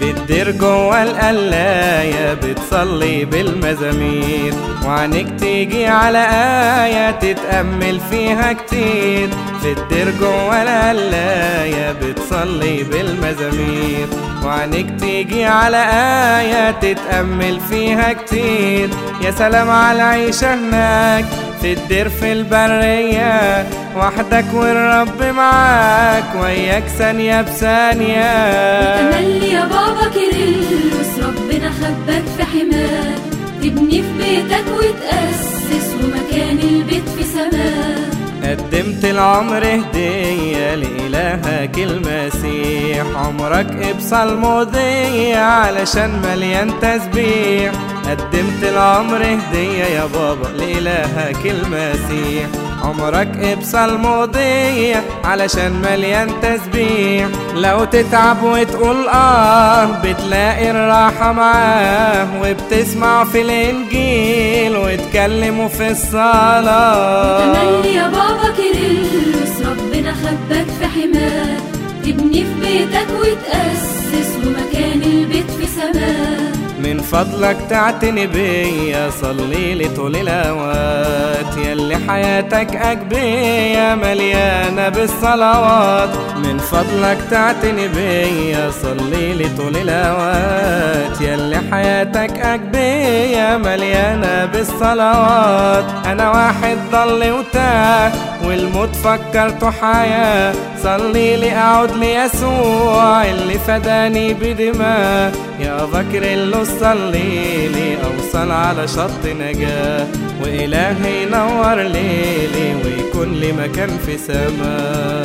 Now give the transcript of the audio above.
في الدير جوه القلاية بتصلي بالمزامير وعنك تيجي على آية تتأمل فيها كتير في الدير جوه القلاية بتصلي بالمزامير وعنك تيجي على آية تتأمل فيها كتير يا سلام على العيشة هناك في الدير في البرية وحدك والرب معاك وياك ثانية بثانية تملي يا بابا كيرلس ربنا خباك في حماه تبني في بيتك وتأسس ومكان البيت في سماه قدمت العمر هدية لإلهك المسيح عمرك إبصال مضية علشان مليان تسبيح قدمت العمر هدية يا بابا لإلهك المسيح عمرك إبصال مضية علشان مليان تسبيح لو تتعب وتقول آه بتلاقي الراحة معاه وبتسمع في الإنجيل وتكلموا في الصلاة تملي يا بابا كيرلس ربنا خباك في حماه تبني في بيتك وتأسس ومكان البيت في سماه من فضلك تعتني بيا صلي لي طول الاوقات ياللي حياتك اجبية مليانة بالصلوات من فضلك تعتني بيا صلي لي طول الاوقات ياللي حياتك اجبية مليانة بالصلوات انا واحد ضل وتاه والموت فكرته حياة صلي لي اعود ليسوع اللي فداني بدماء يا بكر اللي صلي لي اوصل على شط نجاة والهي ينور ليلي ويكون لي مكان في سماه